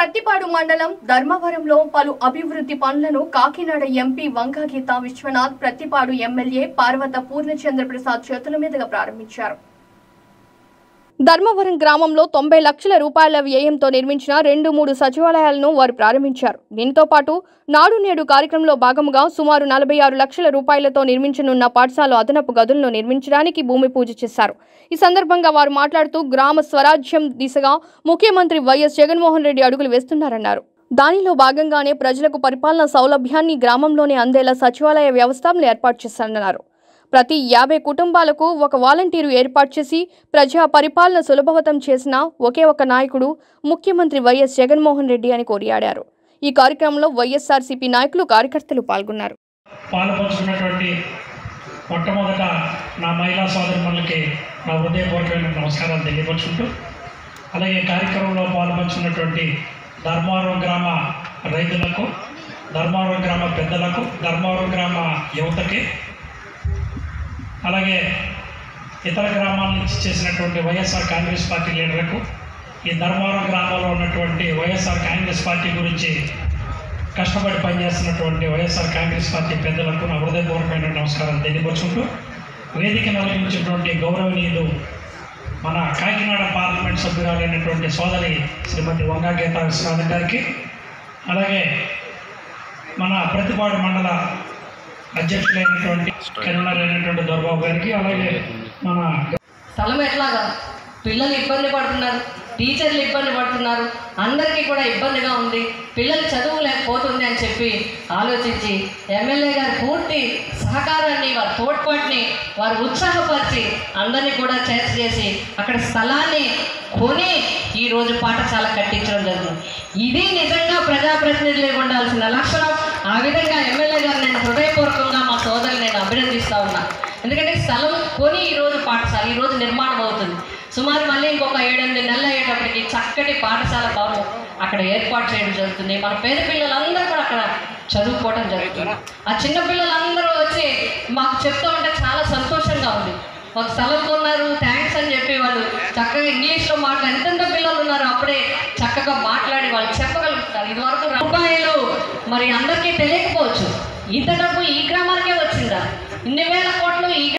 ప్రత్తిపాడు మండలం ధర్మవరంలో పలు అభివృద్ధి పనులను కాకినాడ ఎంపీ వంగగీత విశ్వనాథ్ ప్రత్తిపాడు ఎమ్మెల్యే పార్వత పూర్ణచంద్ర ప్రసాద్ చేతుల మీదుగా ప్రారంభించారు ధర్మవరం గ్రామంలో తొంభై లక్షల రూపాయల వ్యయంతో నిర్మించిన రెండు మూడు సచివాలయాలను వారు ప్రారంభించారు దీంతో పాటు నాడు నేడు కార్యక్రమంలో భాగంగా సుమారు నలభై ఆరు లక్షల రూపాయలతో నిర్మించనున్న పాఠశాల అదనపు గదులను నిర్మించడానికి భూమి పూజ చేశారు ఈ సందర్భంగా వారు మాట్లాడుతూ గ్రామ స్వరాజ్యం దిశగా ముఖ్యమంత్రి వైఎస్ జగన్మోహన్ రెడ్డి అడుగులు వేస్తున్నారన్నారు దానిలో భాగంగానే ప్రజలకు పరిపాలన సౌలభ్యాన్ని గ్రామంలోనే అందేలా సచివాలయ వ్యవస్థను ఏర్పాటు చేశారన్నారు ప్రతి యాభై కుటుంబాలకు ఒక వాలంటీరు ఏర్పాటు చేసి ప్రజా పరిపాలన సులభవతం చేసిన ఒకే ఒక నాయకుడు ముఖ్యమంత్రి వైఎస్ జగన్మోహన్ రెడ్డి అని కొనియాడారు ఈ కార్యక్రమంలో వైఎస్ఆర్సీపీ నాయకులు కార్యకర్తలు పాల్గొన్నారు పాల్పంచుకున్నటువంటి మొట్టమొదట నా మహిళా సోదరుమణులకి నా హృదయపూర్వకమైన నమస్కారాలు తెలియపరుచుకుంటూ అలాగే కార్యక్రమంలో పాల్పంచుకున్నటువంటి ధర్మవరం గ్రామ రైతులకు ధర్మవరం గ్రామ పెద్దలకు ధర్మవరం గ్రామ యువతకి అలాగే ఇతర గ్రామాల నుంచి చేసినటువంటి వైఎస్ఆర్ కాంగ్రెస్ పార్టీ లీడర్లకు ఈ ధర్మవరం గ్రామంలో ఉన్నటువంటి వైఎస్ఆర్ కాంగ్రెస్ పార్టీ గురించి కష్టపడి పనిచేస్తున్నటువంటి వైఎస్ఆర్ కాంగ్రెస్ పార్టీ పెద్దలకు నా హృదయపూర్వకమైన నమస్కారాలు తెలియపరుచుకుంటూ వేదిక నిర్వహించినటువంటి గౌరవనీయులు మన కాకినాడ పార్లమెంట్ సభ్యురాలైనటువంటి సోదరి శ్రీమతి వంగా గీతా విశ్వనాథ్ గారికి అలాగే మన ప్రతిపాడు మండల అధ్యక్షులైనటువంటి కన్వీనర్ అయినటువంటి దొరబాబు గారికి అలాగే మన స్థలం ఎట్లాగా పిల్లలు ఇబ్బంది పడుతున్నారు టీచర్లు ఇబ్బంది పడుతున్నారు అందరికీ కూడా ఇబ్బందిగా ఉంది పిల్లలు చదువు లేకపోతుంది అని చెప్పి ఆలోచించి ఎమ్మెల్యే గారు పూర్తి సహకారాన్ని వారి తోడ్పాటుని వారు ఉత్సాహపరిచి అందరినీ కూడా చేర్చ చేసి అక్కడ స్థలాన్ని కొని ఈరోజు పాఠశాల కట్టించడం జరిగింది ఇది నిజంగా ప్రజాప్రతినిధులు ఉండాల్సిన లక్షణం ఆ విధంగా ఎమ్మెల్యే గారు నేను హృదయపూర్వకంగా మా సోదరులు నేను అభినందిస్తా ఉన్నా ఎందుకంటే స్థలం కొని ఈరోజు పాఠశాల ఈరోజు నిర్మాణం అవుతుంది సుమారు మళ్ళీ ఇంకొక ఏడెనిమిది నెలలు అయ్యేటప్పటికి చక్కటి పాఠశాల భవనం అక్కడ ఏర్పాటు చేయడం జరుగుతుంది మన పేద పిల్లలందరూ కూడా అక్కడ చదువుకోవడం జరుగుతుంది ఆ చిన్న పిల్లలందరూ వచ్చి మాకు చెప్తూ ఉంటే చాలా సంతోషంగా ఉంది ఒక స్థలం కొన్నారు థ్యాంక్స్ అని చెప్పి వాళ్ళు చక్కగా ఇంగ్లీష్లో మాట్లాడి ఎంతెంత పిల్లలు ఉన్నారు అప్పుడే చక్కగా మాట్లాడి వాళ్ళు చెప్పగలుగుతారు ఇదివరకు రూపాయలు మరి అందరికీ తెలియకపోవచ్చు ఇంత డబ్బు ఈ గ్రామానికే వచ్చిందా ఇన్ని వేల కోట్లు ఈ